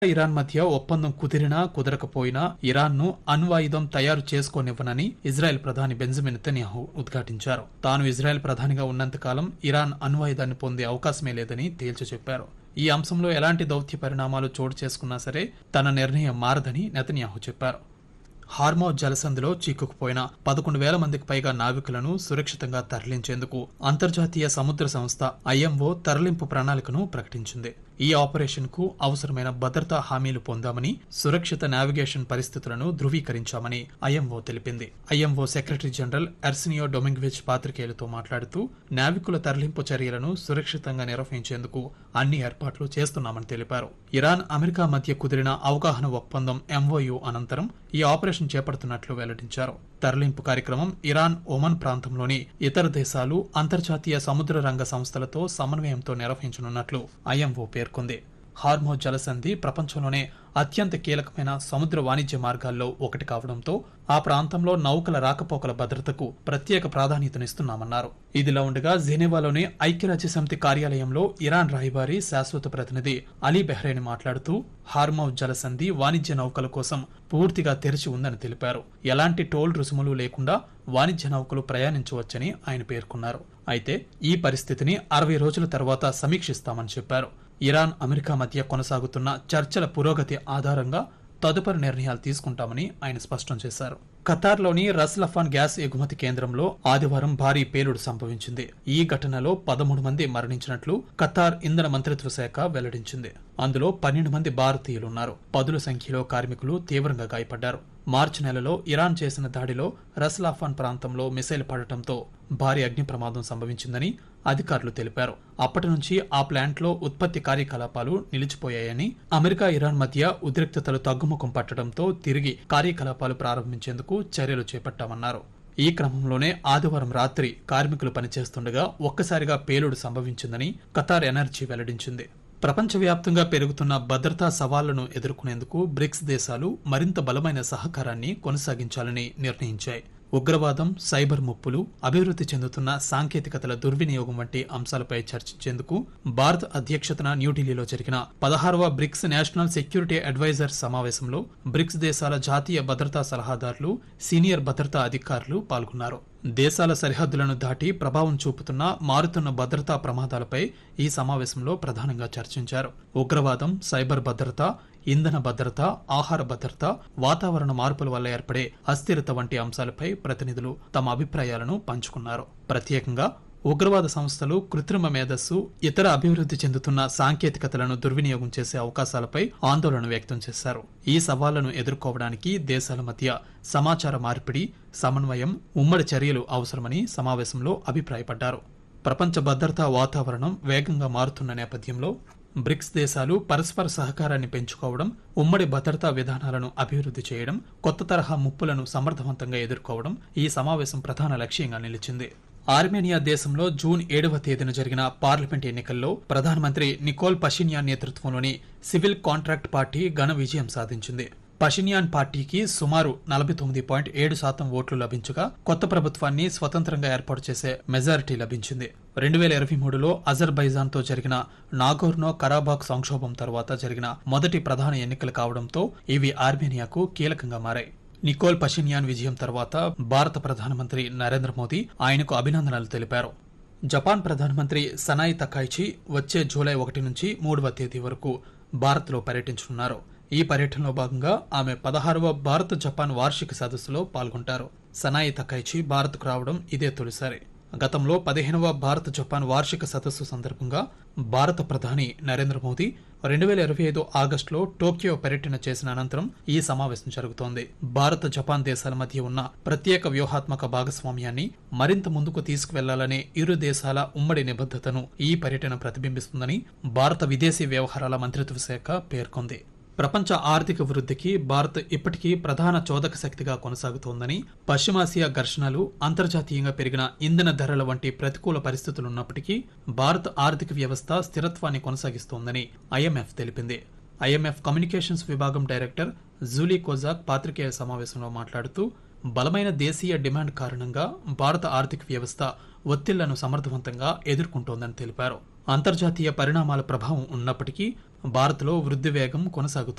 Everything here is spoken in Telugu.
ఇరాన్ మధ్య ఒప్పందం కుదిరినా కుదరకపోయినా ఇరాన్ను అణ్వాయుధం తయారు చేసుకోనివ్వనని ఇజ్రాయెల్ ప్రధాని బెంజమిన్ నెతన్యాహు ఉద్ఘాటించారు తాను ఇజ్రాయెల్ ప్రధానిగా ఉన్నంతకాలం ఇరాన్ అణ్వాయుధాన్ని పొందే అవకాశమే లేదని తేల్చి చెప్పారు ఈ అంశంలో ఎలాంటి దౌత్య పరిణామాలు చోటు చేసుకున్నా సరే తన నిర్ణయం మారదని నెతన్యాహు చెప్పారు హార్మౌ జలసంధిలో చిక్కుకుపోయిన పదకొండు వేల మందికి పైగా నావికులను సురక్షితంగా తరలించేందుకు అంతర్జాతీయ సముద్ర సంస్థ ఐఎంఓ తరలింపు ప్రణాళికను ప్రకటించింది ఈ ఆపరేషన్ కు అవసరమైన భద్రతా హామీలు పొందామని సురక్షిత నావిగేషన్ పరిస్థితులను ధృవీకరించామని ఐఎంఓ తెలిపింది IMO secretary general Arsenio Dominguez పాత్రికేయులతో మాట్లాడుతూ నావికుల తరలింపు చర్యలను సురక్షితంగా నిర్వహించేందుకు అన్ని ఏర్పాట్లు చేస్తున్నామని తెలిపారు ఇరాన్ అమెరికా మధ్య కుదిరిన అవగాహన ఒప్పందం ఎంఓయు అనంతరం ఈ ఆపరేషన్ చేపడుతున్నట్లు వెల్లడించారు తరలింపు కార్యక్రమం ఇరాన్ ఒమన్ ప్రాంతంలోని ఇతర దేశాలు అంతర్జాతీయ సముద్ర రంగ సంస్థలతో సమన్వయంతో నిర్వహించనున్నట్లు ఐఎంఓ పేర్కొంది హార్మో జలసంధి ప్రపంచంలోనే అత్యంత కీలకమైన సముద్ర వాణిజ్య మార్గాల్లో ఒకటి కావడంతో ఆ ప్రాంతంలో నౌకల రాకపోకల భద్రతకు ప్రత్యేక ప్రాధాన్యతనిస్తున్నామన్నారు ఇదిలా ఉండగా జెనీవాలోని ఐక్యరాజ్య సమితి కార్యాలయంలో ఇరాన్ రాయబారి శాశ్వత ప్రతినిధి అలీ బెహ్రేని మాట్లాడుతూ హార్మౌ జలసంధి వాణిజ్య నౌకల కోసం పూర్తిగా తెరిచి ఉందని తెలిపారు ఎలాంటి టోల్ రుసుములు లేకుండా వాణిజ్య నౌకలు ప్రయాణించవచ్చని ఆయన పేర్కొన్నారు అయితే ఈ పరిస్థితిని అరవై రోజుల తర్వాత సమీక్షిస్తామని చెప్పారు ఇరాన్ అమెరికా మధ్య కొనసాగుతున్న చర్చల పురోగతి ఆధారంగా తదుపరి నిర్ణయాలు తీసుకుంటామని ఆయన స్పష్టం చేశారు ఖతార్లోని రస్లఫాన్ గ్యాస్ ఎగుమతి కేంద్రంలో ఆదివారం భారీ పేలుడు సంభవించింది ఈ ఘటనలో పదమూడు మంది మరణించినట్లు ఖతార్ ఇంధన మంత్రిత్వ శాఖ వెల్లడించింది అందులో పన్నెండు మంది భారతీయులున్నారు పదుల సంఖ్యలో కార్మికులు తీవ్రంగా గాయపడ్డారు మార్చి నెలలో ఇరాన్ చేసిన దాడిలో రస్లాఫాన్ ప్రాంతంలో మిసైల్ పడటంతో భారీ అగ్ని ప్రమాదం సంభవించిందని అధికారులు తెలిపారు అప్పటి నుంచి ఆ ప్లాంట్లో ఉత్పత్తి కార్యకలాపాలు నిలిచిపోయాయని అమెరికా ఇరాన్ మధ్య ఉద్రిక్తతలు తగ్గుముఖం పట్టడంతో తిరిగి కార్యకలాపాలు ప్రారంభించేందుకు చర్యలు చేపట్టామన్నారు ఈ క్రమంలోనే ఆదివారం రాత్రి కార్మికులు పనిచేస్తుండగా ఒక్కసారిగా పేలుడు సంభవించిందని ఖతార్ ఎనర్జీ వెల్లడించింది ప్రపంచవ్యాప్తంగా పెరుగుతున్న భద్రతా సవాళ్లను ఎదుర్కొనేందుకు బ్రిక్స్ దేశాలు మరింత బలమైన సహకారాన్ని కొనసాగించాలని నిర్ణయించాయి ఉగ్రవాదం సైబర్ ముప్పులు అభివృద్ధి చెందుతున్న సాంకేతికతల దుర్వినియోగం వంటి అంశాలపై చర్చించేందుకు భారత్ అధ్యక్షతన న్యూఢిల్లీలో జరిగిన పదహారవ బ్రిక్స్ నేషనల్ సెక్యూరిటీ అడ్వైజర్ సమావేశంలో బ్రిక్స్ దేశాల జాతీయ భద్రతా సలహాదారులు సీనియర్ భద్రతా అధికారులు పాల్గొన్నారు దేశాల సరిహద్దులను దాటి ప్రభావం చూపుతున్న మారుతున్న భద్రతా ప్రమాదాలపై ఈ సమావేశంలో ప్రధానంగా చర్చించారు ఉగ్రవాదం సైబర్ భద్రత ఇంధన భద్రత ఆహార భద్రత వాతావరణ మార్పుల వల్ల ఏర్పడే అస్థిరత వంటి అంశాలపై ప్రతినిధులు తమ అభిప్రాయాలను పంచుకున్నారు ప్రత్యేకంగా ఉగ్రవాద సంస్థలు కృత్రిమ మేధస్సు ఇతర అభివృద్ధి చెందుతున్న సాంకేతికతలను దుర్వినియోగం చేసే అవకాశాలపై ఆందోళన వ్యక్తం చేశారు ఈ సవాళ్లను ఎదుర్కోవడానికి దేశాల మధ్య సమాచార మార్పిడి సమన్వయం ఉమ్మడి చర్యలు అవసరమని సమావేశంలో అభిప్రాయపడ్డారు ప్రపంచ భద్రతా వాతావరణం వేగంగా మారుతున్న నేపథ్యంలో బ్రిక్స్ దేశాలు పరస్పర సహకారాన్ని పెంచుకోవడం ఉమ్మడి భద్రతా విధానాలను అభివృద్ధి చేయడం కొత్త తరహా ముప్పులను సమర్థవంతంగా ఎదుర్కోవడం ఈ సమావేశం ప్రధాన లక్ష్యంగా నిలిచింది ఆర్మేనియా దేశంలో జూన్ ఏడవ తేదీన జరిగిన పార్లమెంట్ ఎన్నికల్లో ప్రధానమంత్రి నికోల్ పషిన్యాన్ నేతృత్వంలోని సివిల్ కాంట్రాక్ట్ పార్టీ ఘన విజయం సాధించింది పషిన్యాన్ పార్టీకి సుమారు నలభై తొమ్మిది పాయింట్ ఏడు శాతం ఓట్లు లభించగా కొత్త ప్రభుత్వాన్ని స్వతంత్రంగా ఏర్పాటు చేసే మెజారిటీ లభించింది రెండు వేల ఇరవై మూడులో అజర్బైజాన్ తో జరిగిన నాగోర్నో కరాబాక్ సంక్షోభం తర్వాత జరిగిన మొదటి ప్రధాన ఎన్నికలు కావడంతో ఇవి ఆర్మేనియాకు కీలకంగా మారాయి నికోల్ పషిన్యాన్ విజయం తర్వాత భారత ప్రధానమంత్రి నరేంద్ర మోదీ ఆయనకు అభినందనలు తెలిపారు జపాన్ ప్రధానమంత్రి సనాయి తకాయిచి వచ్చే జూలై ఒకటి నుంచి మూడవ తేదీ వరకు భారత్లో పర్యటించనున్నారు ఈ పర్యటనలో భాగంగా ఆమె పదహారవ భారత్ జపాన్ వార్షిక సదస్సులో పాల్గొంటారు సనాయి తకైచి భారత్కు రావడం ఇదే తొలిసారి గతంలో పదిహేనవ భారత్ జపాన్ వార్షిక సదస్సు సందర్భంగా భారత ప్రధాని నరేంద్ర మోదీ రెండు వేల ఇరవై ఐదు ఆగస్టులో టోక్యో పర్యటన చేసిన అనంతరం ఈ సమావేశం జరుగుతోంది భారత్ జపాన్ దేశాల మధ్య ఉన్న ప్రత్యేక వ్యూహాత్మక భాగస్వామ్యాన్ని మరింత ముందుకు తీసుకువెళ్లాలనే ఇరు దేశాల ఉమ్మడి నిబద్ధతను ఈ పర్యటన ప్రతిబింబిస్తుందని భారత విదేశీ వ్యవహారాల మంత్రిత్వ శాఖ పేర్కొంది ప్రపంచ ఆర్థిక వృద్ధికి భారత్ ఇప్పటికీ ప్రధాన చోదక శక్తిగా కొనసాగుతోందని పశ్చిమాసియా ఘర్షణలు అంతర్జాతీయంగా పెరిగిన ఇంధన ధరల వంటి ప్రతికూల పరిస్థితులున్నప్పటికీ భారత్ ఆర్థిక వ్యవస్థ స్థిరత్వాన్ని కొనసాగిస్తోందని ఐఎంఎఫ్ తెలిపింది ఐఎంఎఫ్ కమ్యూనికేషన్స్ విభాగం డైరెక్టర్ జూలీ కోజాక్ పాత్రికేయ సమావేశంలో మాట్లాడుతూ బలమైన దేశీయ డిమాండ్ కారణంగా భారత ఆర్థిక వ్యవస్థ ఒత్తిళ్లను సమర్థవంతంగా ఎదుర్కొంటోందని తెలిపారు అంతర్జాతీయ పరిణామాల ప్రభావం ఉన్నప్పటికీ భారత్లో వృద్ధి వేగం కొనసాగుతోంది